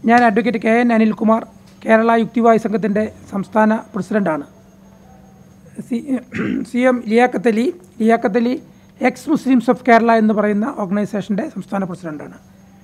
ഞാൻ advocate K N Anilkumar Kerala യുക്തിവാദി സംഘത്തിൻ്റെ സംസ്ഥാന പ്രസിഡൻ്റാണ് C C M Liyakathali Liyakathali ex Muslims of Kerala എന്ന് പറയുന്ന ഓർഗനൈസേഷൻ്റെ സംസ്ഥാന പ്രസിഡൻ്റാണ്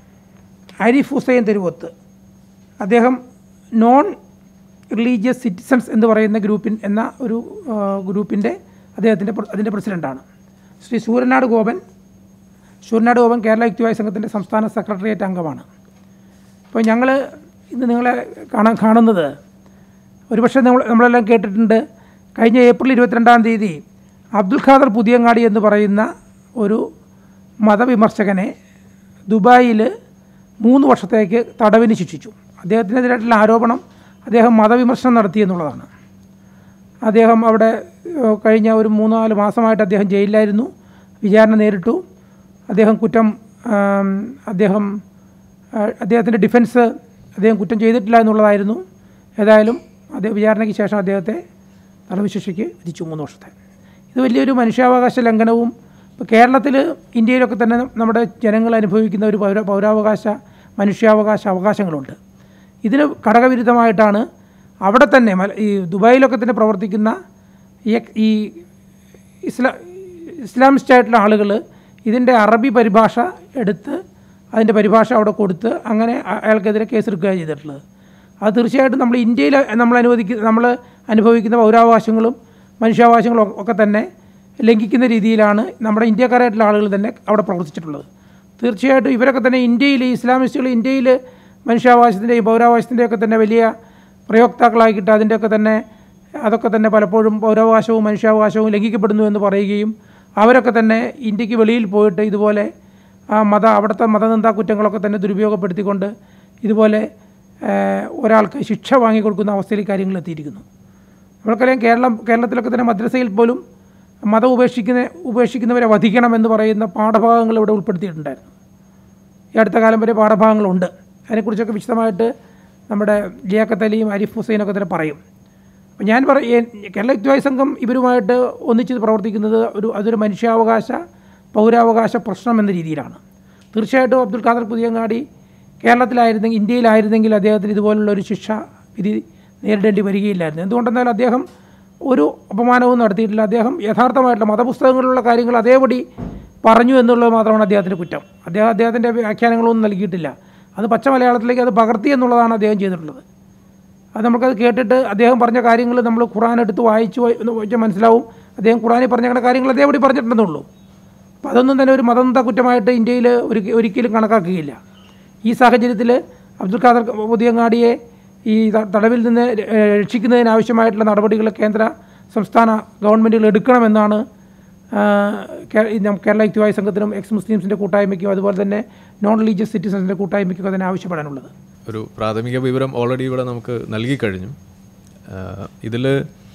ആരിഫ് ഹുസൈൻ തെരുവത്ത് അദ്ദേഹം നോൺ റിലീജിയസ് സിറ്റിസൺസ് എന്ന് പറയുന്ന ഗ്രൂപ്പിൻ എന്ന ഒരു ആ, ഗ്രൂപ്പിൻ്റെ അദ്ദേഹത്തിൻ്റെ പ്ര- അതിൻ്റെ പ്രസിഡൻ്റാണ് ശ്രീ സൂര്യനാട് ഗോപൻ സൂര്യനാട് ഗോപൻ കേരള യുക്തിവാദി സംഘത്തിൻ്റെ സംസ്ഥാന സെക്രട്ടേറിയറ്റ് അംഗമാണ് അപ്പോൾ ഞങ്ങൾ ഇന്ന് നിങ്ങളെ കാണാൻ കാണുന്നത് ഒരുപക്ഷെ നമ്മൾ നമ്മളെല്ലാം കേട്ടിട്ടുണ്ട് കഴിഞ്ഞ ഏപ്രിൽ ഇരുപത്തിരണ്ടാം തീയതി അബ്ദുൽ ഖാദർ പുതിയങ്ങാടി എന്ന് പറയുന്ന ഒരു മതവിമർശകനെ ദുബായിൽ മൂന്ന് വർഷത്തേക്ക് തടവിന് ശിക്ഷിച്ചു അദ്ദേഹത്തിനെതിരായിട്ടുള്ള ആരോപണം അദ്ദേഹം മതവിമർശനം നടത്തി എന്നുള്ളതാണ് അദ്ദേഹം അവിടെ ഏഹ്, കഴിഞ്ഞ ഒരു മൂന്ന് നാല് മാസമായിട്ട് അദ്ദേഹം ജയിലിലായിരുന്നു വിചാരണ നേരിട്ടു അദ്ദേഹം കുറ്റം ആം, അദ്ദേഹം അദ്ദേഹത്തിൻ്റെ ഡിഫൻസ് അദ്ദേഹം കുറ്റം ചെയ്തിട്ടില്ല എന്നുള്ളതായിരുന്നു ഏതായാലും അദ്ദേഹം വിചാരണയ്ക്ക് ശേഷം അദ്ദേഹത്തെ തടവ് ശിക്ഷയ്ക്ക് വിധിച്ചു മൂന്ന് വർഷത്തെ ഇത് വലിയൊരു മനുഷ്യാവകാശ ലംഘനവും ഇപ്പോൾ കേരളത്തിൽ ഇന്ത്യയിലൊക്കെ തന്നെ നമ്മുടെ ജനങ്ങൾ അനുഭവിക്കുന്ന ഒരു പൗര പൗരാവകാശ മനുഷ്യാവകാശ അവകാശങ്ങളുണ്ട് ഇതിന് ഘടകവിരുദ്ധമായിട്ടാണ് അവിടെ തന്നെ മല- ഈ ദുബായിലൊക്കെ തന്നെ പ്രവർത്തിക്കുന്ന ഈ എക്- ഈ ഇസ്ലാ ഇസ്ലാമിസ്റ്റ് ആയിട്ടുള്ള ആളുകൾ ഇതിൻ്റെ അറബി പരിഭാഷ എടുത്ത് അതിൻ്റെ പരിഭാഷ അവിടെ കൊടുത്ത് അങ്ങനെ അ- അയാൾക്കെതിരെ കേസെടുക്കുകയാണ് ചെയ്തിട്ടുള്ളത് അത് തീർച്ചയായിട്ടും നമ്മൾ ഇന്ത്യയിൽ നമ്മൾ അനുവദിക്കുന്ന നമ്മൾ അനുഭവിക്കുന്ന പൗരാവകാശങ്ങളും മനുഷ്യാവകാശങ്ങളും ഒക്കെ തന്നെ ലംഘിക്കുന്ന രീതിയിലാണ് നമ്മുടെ ഇന്ത്യക്കാരായിട്ടുള്ള ആളുകൾ തന്നെ അവിടെ പ്രവർത്തിച്ചിട്ടുള്ളത് തീർച്ചയായിട്ടും ഇവരൊക്കെ തന്നെ ഇന്ത്യയിൽ ഈ ഇസ്ലാമിസ്റ്റുകൾ ഇന്ത്യയിൽ മനുഷ്യാവകാശത്തിൻ്റെയും പൗരാവകാശത്തിൻ്റെയും ഒക്കെ തന്നെ വലിയ പ്രയോക്താക്കളാക്കിയിട്ട് അതിൻ്റെയൊക്കെ തന്നെ അതൊക്കെ തന്നെ പലപ്പോഴും പൗരാവകാശവും മനുഷ്യാവകാശവും ലംഘിക്കപ്പെടുന്നു എന്ന് പറയുകയും അവരൊക്കെ തന്നെ ഇന്ത്യക്ക് വെളിയിൽ പോയിട്ട് ഇതുപോലെ ആ മത അവിടുത്തെ മതനിന്ദാ കുറ്റങ്ങളൊക്കെ തന്നെ ദുരുപയോഗപ്പെടുത്തിക്കൊണ്ട് ഇതുപോലെ ഏഹ്, ഒരാൾക്ക് ശിക്ഷ വാങ്ങിക്കൊടുക്കുന്ന അവസ്ഥയിൽ കാര്യങ്ങൾ എത്തിയിരിക്കുന്നു നമ്മൾക്കറിയാം കേരളം കേരളത്തിലൊക്കെ തന്നെ മദ്രസയിൽ പോലും മതം ഉപേക്ഷിക്കുന്ന ഉപേക്ഷിക്കുന്നവരെ വധിക്കണം എന്ന് പറയുന്ന പാഠഭാഗങ്ങൾ ഇവിടെ ഉൾപ്പെടുത്തിയിട്ടുണ്ടായിരുന്നു ഈ അടുത്ത കാലം വരെ പാഠഭാഗങ്ങളുണ്ട് അതിനെക്കുറിച്ചൊക്കെ വിശദമായിട്ട് നമ്മുടെ ലിയാഖത്ത് അലിയും ആരിഫ് ഹുസൈനൊക്കെ തന്നെ പറയും അപ്പോൾ ഞാൻ പറ ഏ- കേരള യുക്തിവാദി സംഘം ഇവരുമായിട്ട് ഒന്നിച്ച് പ്രവർത്തിക്കുന്നത് ഒരു അതൊരു മനുഷ്യാവകാശ പൗരാവകാശ പ്രശ്നം എന്ന രീതിയിലാണ് തീർച്ചയായിട്ടും അബ്ദുൽ ഖാദർ പുതിയങ്ങാടി കേരളത്തിലായിരുന്നെങ്കിൽ ഇന്ത്യയിലായിരുന്നെങ്കിൽ അദ്ദേഹത്തിന് ഇതുപോലുള്ള ഒരു ശിക്ഷ വിധി നേരിടേണ്ടി വരികയില്ലായിരുന്നു എന്തുകൊണ്ടെന്നാൽ അദ്ദേഹം ഒരു അപമാനവും നടത്തിയിട്ടില്ല അദ്ദേഹം യഥാർത്ഥമായിട്ടുള്ള മതപുസ്തകങ്ങളിലുള്ള കാര്യങ്ങൾ അതേപടി പറഞ്ഞു എന്നുള്ളത് മാത്രമാണ് അദ്ദേഹത്തിൻ്റെ കുറ്റം അദ്ദേഹം അദ്ദേഹത്തിൻ്റെ വ്യാഖ്യാനങ്ങളൊന്നും നൽകിയിട്ടില്ല അത് പച്ച മലയാളത്തിലേക്ക് അത് പകർത്തി എന്നുള്ളതാണ് അദ്ദേഹം ചെയ്തിട്ടുള്ളത് അത് നമുക്കത് കേട്ടിട്ട് അദ്ദേഹം പറഞ്ഞ കാര്യങ്ങൾ നമ്മൾ ഖുറാൻ എടുത്ത് വായിച്ചു വായി- ഒന്ന് വായിച്ചാൽ മനസ്സിലാവും അദ്ദേഹം ഖുറാനിൽ പറഞ്ഞ കണ കാര്യങ്ങൾ അതേപടി പറഞ്ഞിട്ടുണ്ടെന്നുള്ളൂ അപ്പോൾ അതൊന്നും തന്നെ ഒരു മതനിന്ദ കുറ്റമായിട്ട് ഇന്ത്യയിൽ ഒരിക്ക- ഒരിക്കലും കണക്കാക്കുകയില്ല ഈ സാഹചര്യത്തിൽ അബ്ദുൽ ഖാദർ പുതിയങ്ങാടിയെ ഈ ത- തടവിൽ നിന്ന് ര- ഏഹ് രക്ഷിക്കുന്നതിനാവശ്യമായിട്ടുള്ള നടപടികൾ കേന്ദ്ര സംസ്ഥാന ഗവൺമെൻറ്റുകൾ എടുക്കണമെന്നാണ് ആ, കേ- ഈ നം- കേരള യുക്തിവാദി സംഘത്തിനും എക്സ് മുസ്ലിംസിൻ്റെ കൂട്ടായ്മയ്ക്കും അതുപോലെ തന്നെ നോൺ റിലീജിയസ് സിറ്റിസൺസിൻ്റെ കൂട്ടായ്മയ്ക്കും അതിനെ ആവശ്യപ്പെടാനുള്ളത് ഒരു പ്രാഥമിക വിവരം ഓൾറെഡി ഇവിടെ നമുക്ക് നൽകി കഴിഞ്ഞു ഇതിൽ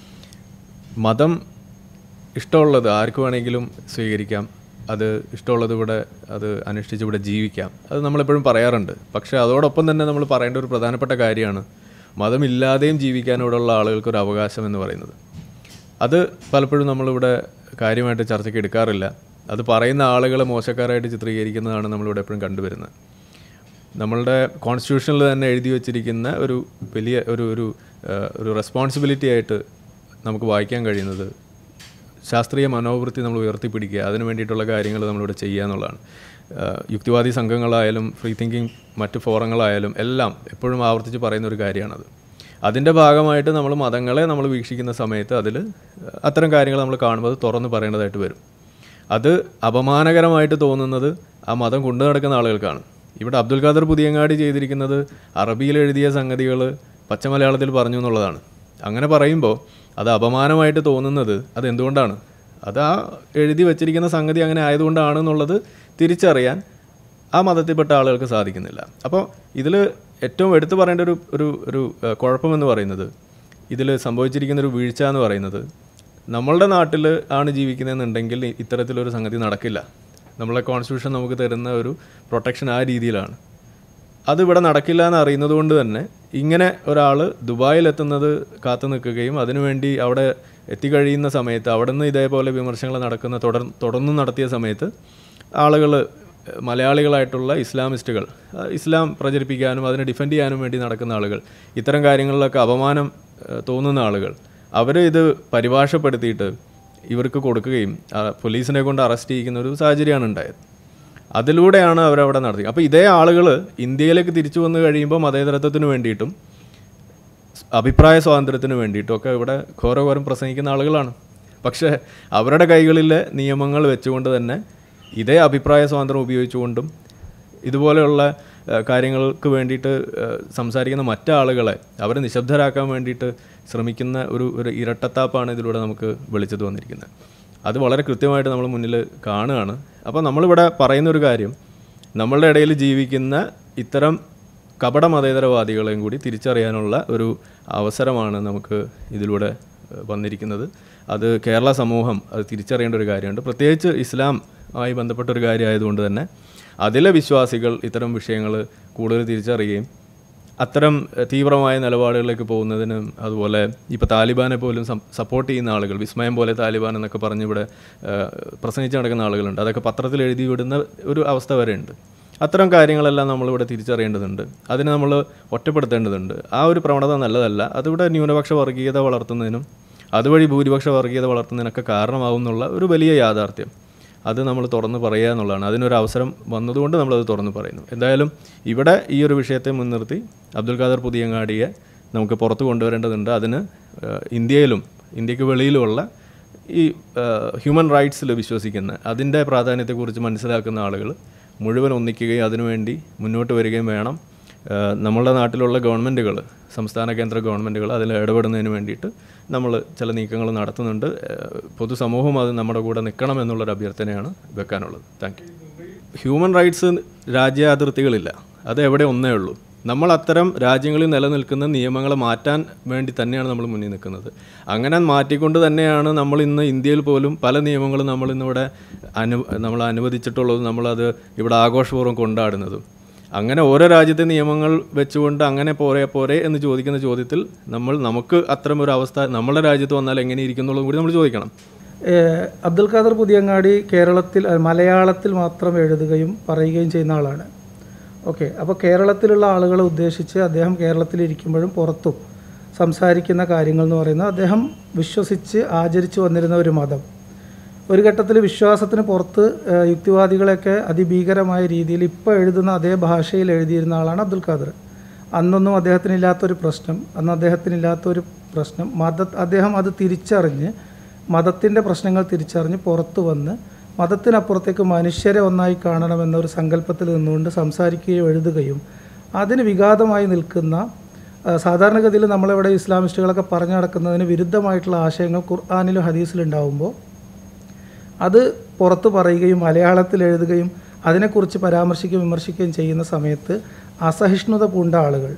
മതം ഇഷ്ടമുള്ളത് ആർക്ക് വേണമെങ്കിലും സ്വീകരിക്കാം അത് ഇഷ്ടമുള്ളത് ഇവിടെ അത് അനുഷ്ഠിച്ച് ഇവിടെ ജീവിക്കാം അത് നമ്മളെപ്പോഴും പറയാറുണ്ട് പക്ഷേ അതോടൊപ്പം തന്നെ നമ്മൾ പറയേണ്ട ഒരു പ്രധാനപ്പെട്ട കാര്യമാണ് മതമില്ലാതെയും ജീവിക്കാൻ ഇവിടെയുള്ള ആളുകൾക്ക് ഒരു അവകാശം എന്ന് പറയുന്നത് അത് പലപ്പോഴും നമ്മളിവിടെ കാര്യമായിട്ട് ചർച്ചയ്ക്ക് എടുക്കാറില്ല അത് പറയുന്ന ആളുകളെ മോശക്കാരായിട്ട് ചിത്രീകരിക്കുന്നതാണ് നമ്മളിവിടെ എപ്പോഴും കണ്ടുവരുന്നത് നമ്മളുടെ കോൺസ്റ്റിറ്റ്യൂഷനിൽ തന്നെ എഴുതി വച്ചിരിക്കുന്ന ഒരു വലിയ ഒരു ഒരു ആ, ഒരു റെസ്പോൺസിബിലിറ്റി ആയിട്ട് നമുക്ക് വായിക്കാൻ കഴിയുന്നത് ശാസ്ത്രീയ മനോവൃത്തി നമ്മൾ ഉയർത്തിപ്പിടിക്കുക അതിന് വേണ്ടിയിട്ടുള്ള കാര്യങ്ങൾ നമ്മളിവിടെ ചെയ്യുക എന്നുള്ളതാണ് ആ, യുക്തിവാദി സംഘങ്ങളായാലും ഫ്രീ തിങ്കിങ് മറ്റ് ഫോറങ്ങളായാലും എല്ലാം എപ്പോഴും ആവർത്തിച്ച് പറയുന്ന ഒരു കാര്യമാണത് അതിൻ്റെ ഭാഗമായിട്ട് നമ്മൾ മതങ്ങളെ നമ്മൾ വീക്ഷിക്കുന്ന സമയത്ത് അതിൽ അത്തരം കാര്യങ്ങൾ നമ്മൾ കാണുമ്പോൾ അത് തുറന്ന് പറയേണ്ടതായിട്ട് വരും അത് അപമാനകരമായിട്ട് തോന്നുന്നത് ആ മതം കൊണ്ടു നടക്കുന്ന ആളുകൾക്കാണ് ഇവിടെ അബ്ദുൽ ഖാദർ പുതിയങ്ങാടി ചെയ്തിരിക്കുന്നത് അറബിയിൽ എഴുതിയ സംഗതികൾ പച്ചമലയാളത്തിൽ പറഞ്ഞു എന്നുള്ളതാണ് അങ്ങനെ പറയുമ്പോൾ അത് അപമാനമായിട്ട് തോന്നുന്നത് അത് എന്തുകൊണ്ടാണ് അത് ആ എഴുതി വച്ചിരിക്കുന്ന സംഗതി അങ്ങനെ ആയതുകൊണ്ടാണെന്നുള്ളത് തിരിച്ചറിയാൻ ആ മതത്തിൽപ്പെട്ട ആളുകൾക്ക് സാധിക്കുന്നില്ല അപ്പോൾ ഇതിൽ ഏറ്റവും എടുത്തു പറയേണ്ട ഒരു ഒരു ഒരു ഏഹ്, കുഴപ്പമെന്ന് പറയുന്നത് ഇതിൽ സംഭവിച്ചിരിക്കുന്ന ഒരു വീഴ്ച എന്ന് പറയുന്നത് നമ്മളുടെ നാട്ടിൽ ആണ് ജീവിക്കുന്നതെന്നുണ്ടെങ്കിൽ ഇ- ഇത്തരത്തിലൊരു സംഗതി നടക്കില്ല നമ്മളെ കോൺസ്റ്റിറ്റ്യൂഷൻ നമുക്ക് തരുന്ന ഒരു പ്രൊട്ടക്ഷൻ ആ രീതിയിലാണ് അത് ഇവിടെ നടക്കില്ല എന്ന് അറിയുന്നത് കൊണ്ട് തന്നെ ഇങ്ങനെ ഒരാൾ ദുബായിലെത്തുന്നത് കാത്തു നിൽക്കുകയും അതിനുവേണ്ടി അവിടെ എത്തിക്കഴിയുന്ന സമയത്ത് അവിടെ നിന്ന് ഇതേപോലെ വിമർശനങ്ങൾ നടക്കുന്ന തുടർ തുടർന്ന് നടത്തിയ സമയത്ത് ആളുകൾ ഏഹ്, മലയാളികളായിട്ടുള്ള ഇസ്ലാമിസ്റ്റുകൾ ആ, ഇസ്ലാം പ്രചരിപ്പിക്കാനും അതിനെ ഡിഫെൻഡ് ചെയ്യാനും വേണ്ടി നടക്കുന്ന ആളുകൾ ഇത്തരം കാര്യങ്ങളിലൊക്കെ അപമാനം ഏഹ്, തോന്നുന്ന ആളുകൾ അവർ ഇത് പരിഭാഷപ്പെടുത്തിയിട്ട് ഇവർക്ക് കൊടുക്കുകയും ആ, പോലീസിനെ കൊണ്ട് അറസ്റ്റ് ചെയ്യിക്കുന്ന ഒരു സാഹചര്യമാണ് ഉണ്ടായത് അതിലൂടെയാണ് അവരവിടെ നടത്തി അപ്പോൾ ഇതേ ആളുകൾ ഇന്ത്യയിലേക്ക് തിരിച്ചു വന്നു കഴിയുമ്പോൾ മതേതരത്വത്തിന് വേണ്ടിയിട്ടും അഭിപ്രായ സ്വാതന്ത്ര്യത്തിന് വേണ്ടിയിട്ടൊക്കെ ഇവിടെ ഘോരഘോരം പ്രസംഗിക്കുന്ന ആളുകളാണ് പക്ഷേ അവരുടെ കൈകളിലെ നിയമങ്ങൾ വെച്ചുകൊണ്ട് തന്നെ ഇതേ അഭിപ്രായ സ്വാതന്ത്ര്യം ഉപയോഗിച്ചുകൊണ്ടും ഇതുപോലെയുള്ള ഏഹ്, കാര്യങ്ങൾക്ക് വേണ്ടിയിട്ട് ഏഹ്, സംസാരിക്കുന്ന മറ്റാളുകളെ അവരെ നിശബ്ദരാക്കാൻ വേണ്ടിയിട്ട് ശ്രമിക്കുന്ന ഒരു ഒരു ഇരട്ടത്താപ്പാണ് ഇതിലൂടെ നമുക്ക് വെളിച്ചത്ത് വന്നിരിക്കുന്നത് അത് വളരെ കൃത്യമായിട്ട് നമ്മൾ മുന്നിൽ കാണുകയാണ് അപ്പോൾ നമ്മളിവിടെ പറയുന്ന ഒരു കാര്യം നമ്മളുടെ ഇടയിൽ ജീവിക്കുന്ന ഇത്തരം കപട മതേതരവാദികളെയും കൂടി തിരിച്ചറിയാനുള്ള ഒരു അവസരമാണ് നമുക്ക് ഇതിലൂടെ ഏഹ്, വന്നിരിക്കുന്നത് അത് കേരള സമൂഹം അത് തിരിച്ചറിയേണ്ട ഒരു കാര്യമുണ്ട് പ്രത്യേകിച്ച് ഇസ്ലാം ആയി ബന്ധപ്പെട്ട ഒരു കാര്യമായതുകൊണ്ട് തന്നെ അതിലെ വിശ്വാസികൾ ഇത്തരം വിഷയങ്ങൾ കൂടുതൽ തിരിച്ചറിയുകയും അത്തരം ഏഹ്, തീവ്രമായ നിലപാടുകളിലേക്ക് പോകുന്നതിനും അതുപോലെ ഇപ്പോൾ താലിബാനെ പോലും സപ്പോർട്ട് ചെയ്യുന്ന ആളുകൾ വിസ്മയം പോലെ താലിബാൻ എന്നൊക്കെ പറഞ്ഞ് ഇവിടെ ഏഹ്, പ്രസംഗിച്ച് നടക്കുന്ന ആളുകളുണ്ട് അതൊക്കെ പത്രത്തിൽ എഴുതി വിടുന്ന ഒരു അവസ്ഥ വരെ ഉണ്ട് അത്തരം കാര്യങ്ങളെല്ലാം നമ്മളിവിടെ തിരിച്ചറിയേണ്ടതുണ്ട് അതിനെ നമ്മൾ ഒറ്റപ്പെടുത്തേണ്ടതുണ്ട് ആ ഒരു പ്രവണത നല്ലതല്ല അതിവിടെ ന്യൂനപക്ഷ വർഗീയത വളർത്തുന്നതിനും അതുവഴി ഭൂരിപക്ഷ വർഗീയത വളർത്തുന്നതിനൊക്കെ കാരണമാവും എന്നുള്ള ഒരു വലിയ യാഥാർത്ഥ്യം അത് നമ്മൾ തുറന്ന് പറയുക എന്നുള്ളതാണ് അതിനൊരു അവസരം വന്നതുകൊണ്ട് നമ്മളത് തുറന്ന് പറയുന്നു എന്തായാലും ഇവിടെ ഈ ഒരു വിഷയത്തെ മുൻനിർത്തി അബ്ദുൽ ഖാദർ പുതിയങ്ങാടിയെ നമുക്ക് പുറത്ത് കൊണ്ടുവരേണ്ടതുണ്ട് അതിന് ഏഹ്, ഇന്ത്യയിലും ഇന്ത്യക്ക് വെളിയിലുമുള്ള ഈ ഹ്യൂമൻ റൈറ്റ്സിൽ വിശ്വസിക്കുന്ന അതിൻ്റെ പ്രാധാന്യത്തെക്കുറിച്ച് മനസ്സിലാക്കുന്ന ആളുകൾ മുഴുവൻ ഒന്നിക്കുകയും അതിനുവേണ്ടി മുന്നോട്ട് വരികയും വേണം ഏഹ് നമ്മളുടെ നാട്ടിലുള്ള ഗവൺമെൻറ്റുകൾ സംസ്ഥാന കേന്ദ്ര ഗവൺമെൻറ്റുകൾ അതിൽ ഇടപെടുന്നതിന് വേണ്ടിയിട്ട് നമ്മൾ ചില നീക്കങ്ങൾ നടത്തുന്നുണ്ട് ഏഹ് പൊതുസമൂഹം അത് നമ്മുടെ കൂടെ നിൽക്കണം എന്നുള്ളൊരു അഭ്യർത്ഥനയാണ് വെക്കാനുള്ളത് താങ്ക് യു ഹ്യൂമൻ റൈറ്റ്സ് രാജ്യാതിർത്തികളില്ല അത് എവിടെ ഒന്നേ ഉള്ളൂ നമ്മൾ അത്തരം രാജ്യങ്ങളിൽ നിലനിൽക്കുന്ന നിയമങ്ങളെ മാറ്റാൻ വേണ്ടി തന്നെയാണ് നമ്മൾ മുന്നിൽ നിൽക്കുന്നത് അങ്ങനെ മാറ്റിക്കൊണ്ട് തന്നെയാണ് നമ്മൾ ഇന്ന് ഇന്ത്യയിൽ പോലും പല നിയമങ്ങളും നമ്മൾ ഇന്നിവിടെ അനു നമ്മൾ അനുവദിച്ചിട്ടുള്ളതും നമ്മളത് ഇവിടെ ആഘോഷപൂർവ്വം കൊണ്ടാടുന്നതും അങ്ങനെ ഓരോ രാജ്യത്തെ നിയമങ്ങൾ വെച്ചുകൊണ്ട് അങ്ങനെ പോരെ പോരെ എന്ന് ചോദിക്കുന്ന ചോദ്യത്തിൽ നമ്മൾ നമുക്ക് അത്തരം ഒരു അവസ്ഥ നമ്മുടെ രാജ്യത്ത് വന്നാൽ എങ്ങനെ ഇരിക്കുന്നുള്ളതും കൂടി നമ്മൾ ചോദിക്കണം ഏഹ് അബ്ദുൽ ഖാദർ പുതിയങ്ങാടി കേരളത്തിൽ അഹ് മലയാളത്തിൽ മാത്രം എഴുതുകയും പറയുകയും ചെയ്യുന്ന ആളാണ് ഓക്കെ അപ്പോൾ കേരളത്തിലുള്ള ആളുകളെ ഉദ്ദേശിച്ച് അദ്ദേഹം കേരളത്തിലിരിക്കുമ്പോഴും പുറത്തും സംസാരിക്കുന്ന കാര്യങ്ങൾ എന്ന് പറയുന്നത് അദ്ദേഹം വിശ്വസിച്ച് ആചരിച്ചു വന്നിരുന്ന ഒരു മതം ഒരു ഘട്ടത്തിൽ വിശ്വാസത്തിന് പുറത്ത് ഏഹ് യുക്തിവാദികളെയൊക്കെ അതിഭീകരമായ രീതിയിൽ ഇപ്പോൾ എഴുതുന്ന അതേ ഭാഷയിൽ എഴുതിയിരുന്ന ആളാണ് അബ്ദുൽ ഖാദർ അന്നൊന്നും അദ്ദേഹത്തിനില്ലാത്തൊരു പ്രശ്നം അന്ന് അദ്ദേഹത്തിനില്ലാത്തൊരു പ്രശ്നം മത അദ്ദേഹം അത് തിരിച്ചറിഞ്ഞ് മതത്തിൻ്റെ പ്രശ്നങ്ങൾ തിരിച്ചറിഞ്ഞ് പുറത്തു വന്ന് മതത്തിനപ്പുറത്തേക്ക് മനുഷ്യരെ ഒന്നായി കാണണമെന്നൊരു സങ്കല്പത്തിൽ നിന്നുകൊണ്ട് സംസാരിക്കുകയും എഴുതുകയും അതിന് വിഘാതമായി നിൽക്കുന്ന ആ, സാധാരണഗതിയിൽ നമ്മളിവിടെ ഇസ്ലാമിസ്റ്റുകളൊക്കെ പറഞ്ഞു നടക്കുന്നതിന് വിരുദ്ധമായിട്ടുള്ള ആശയങ്ങൾ ഖുർആാനിലും ഹദീസിലും ഉണ്ടാവുമ്പോൾ അത് പുറത്ത് പറയുകയും മലയാളത്തിൽ എഴുതുകയും അതിനെക്കുറിച്ച് പരാമർശിക്കുകയും വിമർശിക്കുകയും ചെയ്യുന്ന സമയത്ത് അസഹിഷ്ണുത പൂണ്ട ആളുകൾ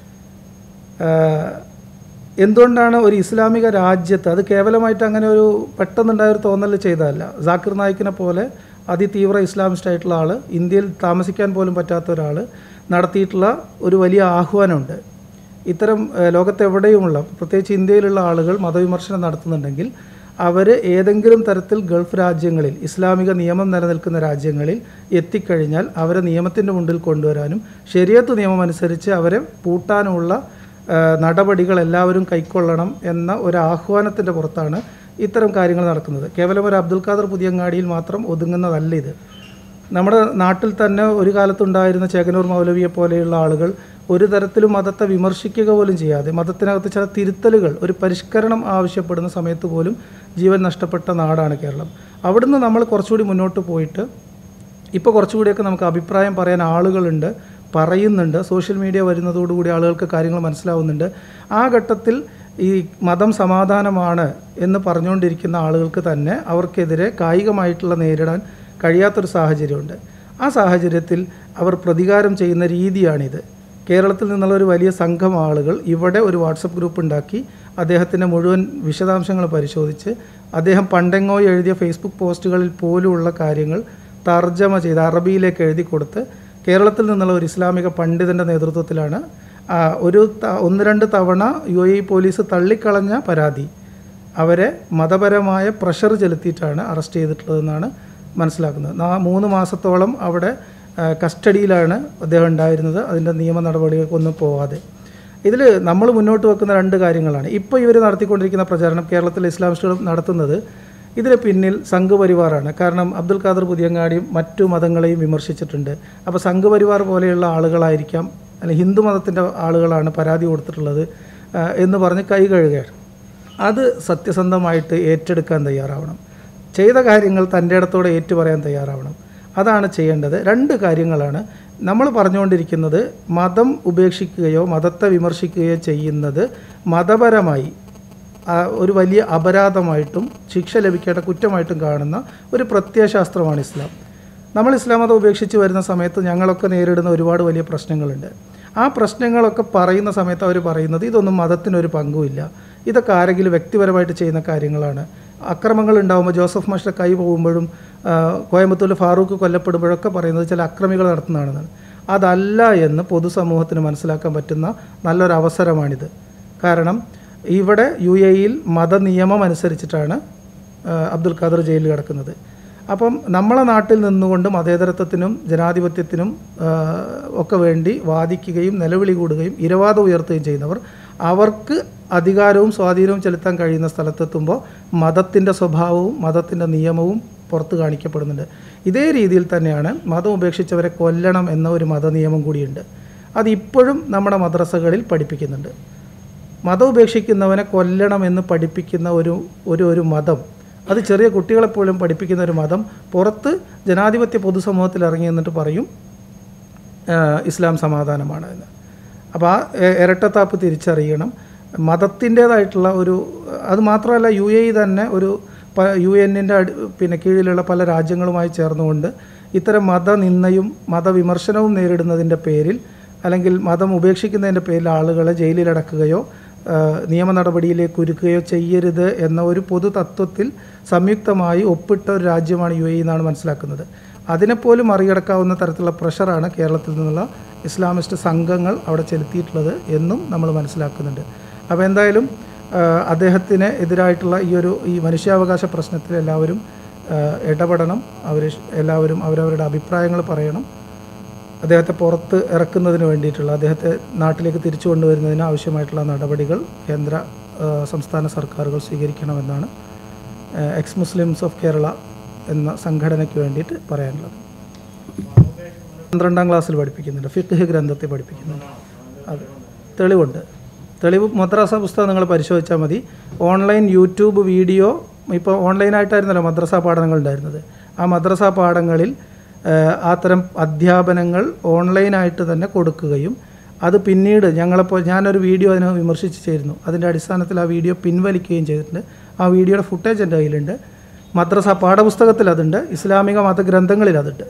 ആഹ് എന്തുകൊണ്ടാണ് ഒരു ഇസ്ലാമിക രാജ്യത്ത് അത് കേവലമായിട്ട് അങ്ങനെ ഒരു പെട്ടെന്നുണ്ടായ ഒരു തോന്നൽ ചെയ്തതല്ല ജാക്കിർ നായിക്കിനെ പോലെ അതിതീവ്ര ഇസ്ലാമിസ്റ്റ് ആയിട്ടുള്ള ആൾ ഇന്ത്യയിൽ താമസിക്കാൻ പോലും പറ്റാത്ത ഒരാൾ നടത്തിയിട്ടുള്ള ഒരു വലിയ ആഹ്വാനമുണ്ട് ഇത്തരം ഏഹ്, ലോകത്തെവിടെയുമുള്ള പ്രത്യേകിച്ച് ഇന്ത്യയിലുള്ള ആളുകൾ മതവിമർശനം നടത്തുന്നുണ്ടെങ്കിൽ അവർ ഏതെങ്കിലും തരത്തിൽ ഗൾഫ് രാജ്യങ്ങളിൽ ഇസ്ലാമിക നിയമം നിലനിൽക്കുന്ന രാജ്യങ്ങളിൽ എത്തിക്കഴിഞ്ഞാൽ അവരെ നിയമത്തിൻ്റെ മുന്നിൽ കൊണ്ടുവരാനും ശരിയത്ത് നിയമം അനുസരിച്ച് അവരെ പൂട്ടാനുമുള്ള ആ, നടപടികൾ എല്ലാവരും കൈക്കൊള്ളണം എന്ന ഒരു ആഹ്വാനത്തിൻ്റെ പുറത്താണ് ഇത്തരം കാര്യങ്ങൾ നടക്കുന്നത് കേവലം ഒരു അബ്ദുൽ ഖാദർ പുതിയങ്ങാടിയിൽ മാത്രം ഒതുങ്ങുന്നതല്ല ഇത് നമ്മുടെ നാട്ടിൽ തന്നെ ഒരു കാലത്തുണ്ടായിരുന്ന ചേകനൂർ മൗലവിയെ പോലെയുള്ള ആളുകൾ ഒരു തരത്തിലും മതത്തെ വിമർശിക്കുക പോലും ചെയ്യാതെ മതത്തിനകത്ത് ചില തിരുത്തലുകൾ ഒരു പരിഷ്കരണം ആവശ്യപ്പെടുന്ന സമയത്ത് പോലും ജീവൻ നഷ്ടപ്പെട്ട നാടാണ് കേരളം അവിടുന്ന് നമ്മൾ കുറച്ചുകൂടി മുന്നോട്ട് പോയിട്ട് ഇപ്പോൾ കുറച്ചുകൂടിയൊക്കെ നമുക്ക് അഭിപ്രായം പറയാൻ ആളുകളുണ്ട് പറയുന്നുണ്ട് സോഷ്യൽ മീഡിയ വരുന്നതോടുകൂടി ആളുകൾക്ക് കാര്യങ്ങൾ മനസ്സിലാവുന്നുണ്ട് ആ ഘട്ടത്തിൽ ഈ മതം സമാധാനമാണ് എന്ന് പറഞ്ഞുകൊണ്ടിരിക്കുന്ന ആളുകൾക്ക് തന്നെ അവർക്കെതിരെ കായികമായിട്ടുള്ള നേരിടാൻ കഴിയാത്തൊരു സാഹചര്യമുണ്ട് ആ സാഹചര്യത്തിൽ അവർ പ്രതികാരം ചെയ്യുന്ന രീതിയാണിത് കേരളത്തിൽ നിന്നുള്ള ഒരു വലിയ സംഘം ആളുകൾ ഇവിടെ ഒരു വാട്സപ്പ് ഗ്രൂപ്പ് ഉണ്ടാക്കി അദ്ദേഹത്തിൻ്റെ മുഴുവൻ വിശദാംശങ്ങൾ പരിശോധിച്ച് അദ്ദേഹം പണ്ടെങ്ങോ എഴുതിയ ഫേസ്ബുക്ക് പോസ്റ്റുകളിൽ പോലുമുള്ള കാര്യങ്ങൾ തർജ്ജമ ചെയ്ത് അറബിയിലേക്ക് എഴുതി കൊടുത്ത് കേരളത്തിൽ നിന്നുള്ള ഒരു ഇസ്ലാമിക പണ്ഡിതൻ്റെ നേതൃത്വത്തിലാണ് ആ, ഒരു ത- ഒന്ന് രണ്ട് തവണ യു എ പോലീസ് തള്ളിക്കളഞ്ഞ പരാതി അവരെ മതപരമായ പ്രഷർ ചെലുത്തിയിട്ടാണ് അറസ്റ്റ് ചെയ്തിട്ടുള്ളതെന്നാണ് മനസ്സിലാക്കുന്നത് നാ മൂന്ന് മാസത്തോളം അവിടെ ആ, കസ്റ്റഡിയിലാണ് അദ്ദേഹം ഉണ്ടായിരുന്നത് അതിൻ്റെ നിയമ നടപടികൾക്കൊന്നും പോവാതെ ഇതിൽ നമ്മൾ മുന്നോട്ട് വെക്കുന്ന രണ്ട് കാര്യങ്ങളാണ് ഇപ്പോൾ ഇവർ നടത്തിക്കൊണ്ടിരിക്കുന്ന പ്രചാരണം കേരളത്തിലെ ഇസ്ലാമിസ്റ്റുകൾ നടത്തുന്നത് ഇതിന് പിന്നിൽ സംഘപരിവാറാണ് കാരണം അബ്ദുൽ ഖാദർ പുതിയങ്ങാടിയും മറ്റു മതങ്ങളെയും വിമർശിച്ചിട്ടുണ്ട് അപ്പോൾ സംഘപരിവാർ പോലെയുള്ള ആളുകളായിരിക്കാം അല്ലെങ്കിൽ ഹിന്ദു മതത്തിൻ്റെ ആളുകളാണ് പരാതി കൊടുത്തിട്ടുള്ളത് ആ, എന്ന് പറഞ്ഞ് കൈ കഴുകുകയാണ് അത് സത്യസന്ധമായിട്ട് ഏറ്റെടുക്കാൻ തയ്യാറാവണം ചെയ്ത കാര്യങ്ങൾ തൻ്റെ ഇടത്തോടെ ഏറ്റുപറയാൻ തയ്യാറാവണം അതാണ് ചെയ്യേണ്ടത് രണ്ട് കാര്യങ്ങളാണ് നമ്മൾ പറഞ്ഞുകൊണ്ടിരിക്കുന്നത് മതം ഉപേക്ഷിക്കുകയോ മതത്തെ വിമർശിക്കുകയോ ചെയ്യുന്നത് മതപരമായി ആ, ഒരു വലിയ അപരാധമായിട്ടും ശിക്ഷ ലഭിക്കേണ്ട കുറ്റമായിട്ടും കാണുന്ന ഒരു പ്രത്യയശാസ്ത്രമാണ് ഇസ്ലാം നമ്മൾ ഇസ്ലാം മതം ഉപേക്ഷിച്ച് വരുന്ന സമയത്ത് ഞങ്ങളൊക്കെ നേരിടുന്ന ഒരുപാട് വലിയ പ്രശ്നങ്ങളുണ്ട് ആ പ്രശ്നങ്ങളൊക്കെ പറയുന്ന സമയത്ത് അവർ പറയുന്നത് ഇതൊന്നും മതത്തിനൊരു പങ്കുമില്ല ഇതൊക്കെ ആരെങ്കിലും വ്യക്തിപരമായിട്ട് ചെയ്യുന്ന കാര്യങ്ങളാണ് അക്രമങ്ങൾ ഉണ്ടാകുമ്പോൾ ജോസഫ് മാഷിൻ്റെ കൈ പോകുമ്പോഴും ആ, കോയമ്പത്തൂരിൽ ഫാറൂഖ് കൊല്ലപ്പെടുമ്പോഴൊക്കെ പറയുന്നത് ചില അക്രമികൾ നടത്തുന്നതാണെന്നാണ് അതല്ല എന്ന് പൊതുസമൂഹത്തിന് മനസ്സിലാക്കാൻ പറ്റുന്ന നല്ലൊരു അവസരമാണിത് കാരണം ഇവിടെ യു എയിൽ മതനിയമം അനുസരിച്ചിട്ടാണ് ആ, അബ്ദുൽ ഖാദർ ജയിലിൽ കിടക്കുന്നത് അപ്പം നമ്മളെ നാട്ടിൽ നിന്നുകൊണ്ട് മതേതരത്വത്തിനും ജനാധിപത്യത്തിനും ആ, ഒക്കെ വേണ്ടി വാദിക്കുകയും നിലവിളി കൂടുകയും ഇരവാദം ഉയർത്തുകയും ചെയ്യുന്നവർ അവർക്ക് അധികാരവും സ്വാധീനവും ചെലുത്താൻ കഴിയുന്ന സ്ഥലത്തെത്തുമ്പോൾ മതത്തിൻ്റെ സ്വഭാവവും മതത്തിൻ്റെ നിയമവും പുറത്ത് കാണിക്കപ്പെടുന്നുണ്ട് ഇതേ രീതിയിൽ തന്നെയാണ് മതം ഉപേക്ഷിച്ചവരെ കൊല്ലണം എന്ന ഒരു മതനിയമം കൂടിയുണ്ട് അത് ഇപ്പോഴും നമ്മുടെ മദ്രസകളിൽ പഠിപ്പിക്കുന്നുണ്ട് മതം ഉപേക്ഷിക്കുന്നവനെ കൊല്ലണം എന്ന് പഠിപ്പിക്കുന്ന ഒരു ഒരു ഒരു മതം അത് ചെറിയ കുട്ടികളെപ്പോലും പഠിപ്പിക്കുന്ന ഒരു മതം പുറത്ത് ജനാധിപത്യ പൊതുസമൂഹത്തിൽ ഇറങ്ങി എന്നിട്ട് പറയും ആ, ഇസ്ലാം സമാധാനമാണ് എന്ന് അപ്പോൾ ആ എ- ഇരട്ടത്താപ്പ് തിരിച്ചറിയണം മതത്തിൻ്റേതായിട്ടുള്ള ഒരു അത് മാത്രമല്ല യു എ ഇ തന്നെ ഒരു പ- യു എന്നിൻ്റെ അടി പിന്നെ കീഴിലുള്ള പല രാജ്യങ്ങളുമായി ചേർന്നുകൊണ്ട് ഇത്തരം മതനിന്ദയും മതവിമർശനവും നേരിടുന്നതിൻ്റെ പേരിൽ അല്ലെങ്കിൽ മതം ഉപേക്ഷിക്കുന്നതിൻ്റെ പേരിൽ ആളുകളെ ജയിലിലടക്കുകയോ ആ, നിയമ നടപടിയിലേക്ക് ഒരുക്കുകയോ ചെയ്യരുത് എന്ന ഒരു പൊതു തത്വത്തിൽ സംയുക്തമായി ഒപ്പിട്ട ഒരു രാജ്യമാണ് യു എ എന്നാണ് മനസ്സിലാക്കുന്നത് അതിനെപ്പോലും മറികടക്കാവുന്ന തരത്തിലുള്ള പ്രഷറാണ് കേരളത്തിൽ നിന്നുള്ള ഇസ്ലാമിസ്റ്റ് സംഘങ്ങൾ അവിടെ ചെലുത്തിയിട്ടുള്ളത് എന്നും നമ്മൾ മനസ്സിലാക്കുന്നുണ്ട് അപ്പോൾ എന്തായാലും ആ, അദ്ദേഹത്തിന് എതിരായിട്ടുള്ള ഈ ഒരു ഈ മനുഷ്യാവകാശ പ്രശ്നത്തിൽ എല്ലാവരും ആ, ഇടപെടണം അവർ എല്ലാവരും അവരവരുടെ അഭിപ്രായങ്ങൾ പറയണം അദ്ദേഹത്തെ പുറത്ത് ഇറക്കുന്നതിന് വേണ്ടിയിട്ടുള്ള അദ്ദേഹത്തെ നാട്ടിലേക്ക് തിരിച്ചു കൊണ്ടുവരുന്നതിന് ആവശ്യമായിട്ടുള്ള നടപടികൾ കേന്ദ്ര ആ, സംസ്ഥാന സർക്കാരുകൾ സ്വീകരിക്കണമെന്നാണ് ആ, എക്സ് മുസ്ലിംസ് ഓഫ് കേരള എന്ന സംഘടനയ്ക്ക് വേണ്ടിയിട്ട് പറയാനുള്ളത് പന്ത്രണ്ടാം ക്ലാസ്സിൽ പഠിപ്പിക്കുന്നുണ്ട് ഫിഖ് ഗ്രന്ഥത്തിൽ പഠിപ്പിക്കുന്നുണ്ട് അതെ തെളിവുണ്ട് തെളിവ് മദ്രസ പുസ്തകം നിങ്ങൾ പരിശോധിച്ചാൽ മതി ഓൺലൈൻ യൂട്യൂബ് വീഡിയോ ഇപ്പോൾ ഓൺലൈനായിട്ടായിരുന്നല്ലോ മദ്രസ പാഠങ്ങൾ ഉണ്ടായിരുന്നത് ആ മദ്രസ പാഠങ്ങളിൽ ഏഹ്, അത്തരം അധ്യാപനങ്ങൾ ഓൺലൈനായിട്ട് തന്നെ കൊടുക്കുകയും അത് പിന്നീട് ഞങ്ങളപ്പോൾ ഞാനൊരു വീഡിയോ അതിനെ വിമർശിച്ച് ചേരുന്നു അതിൻ്റെ അടിസ്ഥാനത്തിൽ ആ വീഡിയോ പിൻവലിക്കുകയും ചെയ്തിട്ടുണ്ട് ആ വീഡിയോയുടെ ഫുട്ടേജ് എൻ്റെ കയ്യിലുണ്ട് മദ്രസ പാഠപുസ്തകത്തിൽ അതുണ്ട് ഇസ്ലാമിക മതഗ്രന്ഥങ്ങളിൽ അതുണ്ട്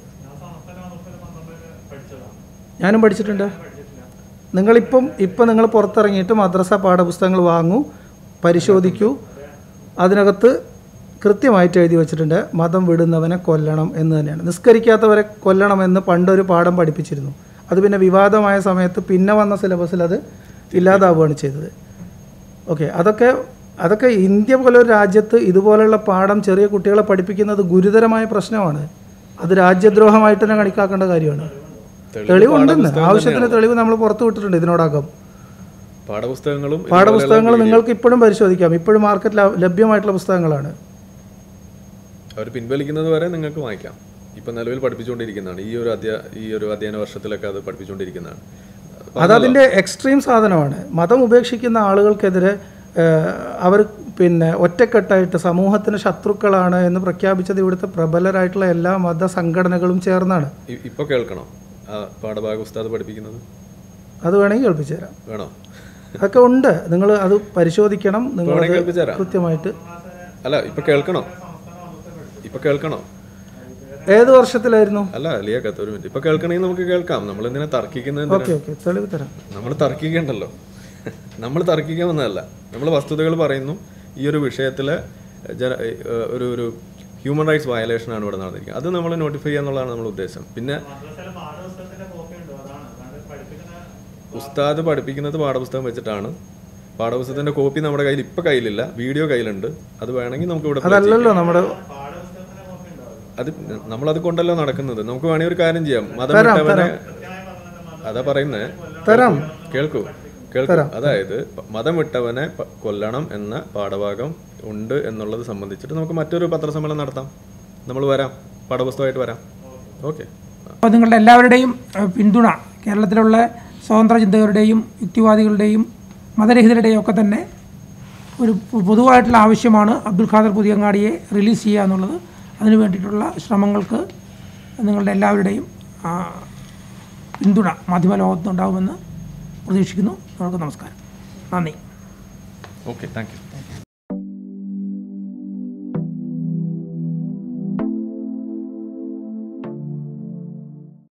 ഞാനും പഠിച്ചിട്ടുണ്ട് നിങ്ങളിപ്പം ഇപ്പം നിങ്ങൾ പുറത്തിറങ്ങിയിട്ട് മദ്രസ പാഠപുസ്തകങ്ങൾ വാങ്ങൂ പരിശോധിക്കൂ അതിനകത്ത് കൃത്യമായിട്ട് എഴുതി വെച്ചിട്ടുണ്ട് മതം വിടുന്നവനെ കൊല്ലണം എന്ന് തന്നെയാണ് നിസ്കരിക്കാത്തവരെ കൊല്ലണമെന്ന് പണ്ടൊരു പാഠം പഠിപ്പിച്ചിരുന്നു അത് പിന്നെ വിവാദമായ സമയത്ത് പിന്നെ വന്ന സിലബസിൽ അത് ഇല്ലാതാവുകയാണ് ചെയ്തത് ഓക്കെ അതൊക്കെ അതൊക്കെ ഇന്ത്യ പോലെ ഒരു രാജ്യത്ത് ഇതുപോലെയുള്ള പാഠം ചെറിയ കുട്ടികളെ പഠിപ്പിക്കുന്നത് ഗുരുതരമായ പ്രശ്നമാണ് അത് രാജ്യദ്രോഹമായിട്ട് തന്നെ കണക്കാക്കേണ്ട കാര്യമാണ് തെളിവുണ്ടെന്ന് ആവശ്യത്തിന് തെളിവ് നമ്മൾ പുറത്തു വിട്ടിട്ടുണ്ട് ഇതിനോടകം പാഠപുസ്തകങ്ങളും പാഠപുസ്തകങ്ങൾ നിങ്ങൾക്ക് ഇപ്പോഴും പരിശോധിക്കാം ഇപ്പോഴും മാർക്കറ്റിൽ ലഭ്യമായിട്ടുള്ള പുസ്തകങ്ങളാണ് അവർ പിൻവലിക്കുന്നത് വരെ നിങ്ങൾക്ക് വാങ്ങിക്കാം ഇപ്പൊ നിലവിൽ പഠിപ്പിച്ചുകൊണ്ടിരിക്കുന്നതാണ് ഈ ഒരു അധ്യാ ഈ ഒരു അധ്യയന വർഷത്തിലൊക്കെ അത് പഠിപ്പിച്ചുകൊണ്ടിരിക്കുന്നതാണ് അതതിൻ്റെ എക്സ്ട്രീം സാധനമാണ് മതം ഉപേക്ഷിക്കുന്ന ആളുകൾക്കെതിരെ ഏഹ്, അവർ പിന്നെ ഒറ്റക്കെട്ടായിട്ട് സമൂഹത്തിന് ശത്രുക്കളാണ് എന്ന് പ്രഖ്യാപിച്ചത് ഇവിടുത്തെ പ്രബലരായിട്ടുള്ള എല്ലാ മത സംഘടനകളും ചേർന്നാണ് ഇ- ഇപ്പൊ കേൾക്കണോ ആ പാഠഭാഗ ഉസ്താദ് പഠിപ്പിക്കുന്നത് അത് വേണമെങ്കിൽ കേൾപ്പിച്ചു തരാം വേണോ അതൊക്കെ ഉണ്ട് നിങ്ങൾ അത് പരിശോധിക്കണം നിങ്ങൾ വേണമെങ്കിൽ കേൾപ്പിച്ചു തരാം കൃത്യമായിട്ട് അല്ല ഇപ്പൊ കേൾക്കണോ ഇപ്പൊ കേൾക്കണോ ഏത് വർഷത്തിലായിരുന്നു അല്ല ലിയാക്കത്ത് ഒരു മിനിറ്റ് ഇപ്പൊ കേൾക്കണമെങ്കിൽ നമുക്ക് കേൾക്കാം നമ്മൾ എന്തിനാ തർക്കിക്കുന്നത് ഓക്കെ ഓക്കെ തെളിവ് തരാം നമ്മൾ തർക്കിക്കണ്ടല്ലോ നമ്മൾ തർക്കിക്കാൻ വന്നതല്ല നമ്മൾ വസ്തുതകൾ പറയുന്നു ഈ ഒരു വിഷയത്തിലെ ജന ഏഹ് ഒരു ഒരു ഹ്യൂമൻ റൈറ്റ്സ് വയലേഷൻ ആണ് ഇവിടെ നടന്നിരിക്കുന്നത് അത് നമ്മൾ നോട്ടിഫൈ ചെയ്യുക എന്നുള്ളതാണ് നമ്മുടെ ഉദ്ദേശം പിന്നെ ഉസ്താദ് പഠിപ്പിക്കുന്നത് പാഠപുസ്തകം വെച്ചിട്ടാണ് പാഠപുസ്തകത്തിന്റെ കോപ്പി നമ്മുടെ കയ്യിൽ ഇപ്പൊ കയ്യിലില്ല വീഡിയോ കയ്യിലുണ്ട് അത് വേണമെങ്കിൽ നമുക്ക് ഇവിടെ play ചെയ്യാം. അതല്ലല്ലോ നമ്മുടെ അത് നമ്മളത് കൊണ്ടല്ലോ നടക്കുന്നത് നമുക്ക് വേണമെങ്കിൽ ഒരു കാര്യം ചെയ്യാം മതം വിട്ടവനെ അതാ പറയുന്നേ തരാം കേൾക്കൂ കേൾക്കൂ അതായത് പ- മതം വിട്ടവനെ പ- കൊല്ലണം എന്ന പാഠഭാഗം ഉണ്ട് എന്നുള്ളത് സംബന്ധിച്ചിട്ട് നമുക്ക് മറ്റൊരു പത്രസമ്മേളനം നടത്താം നമ്മൾ വരാം പാഠപുസ്തകമായിട്ട് വരാം ഓക്കെ അപ്പോൾ നിങ്ങളുടെ എല്ലാവരുടെയും ഏഹ്, പിന്തുണ കേരളത്തിലുള്ള സ്വതന്ത്ര ചിന്തകരുടെയും യുക്തിവാദികളുടെയും മതരഹിതരുടെയും ഒക്കെ തന്നെ ഒരു പൊ- പൊതുവായിട്ടുള്ള ആവശ്യമാണ് അബ്ദുൽ ഖാദർ പുതിയങ്ങാടിയെ റിലീസ് ചെയ്യുക എന്നുള്ളത് അതിനു വേണ്ടിയിട്ടുള്ള ശ്രമങ്ങൾക്ക് നിങ്ങളുടെ എല്ലാവരുടെയും ആ, പിന്തുണ മാധ്യമലോകത്തുണ്ടാകുമെന്ന് പ്രതീക്ഷിക്കുന്നു നിങ്ങൾക്ക് നമസ്കാരം നന്ദി ഓക്കെ താങ്ക് യു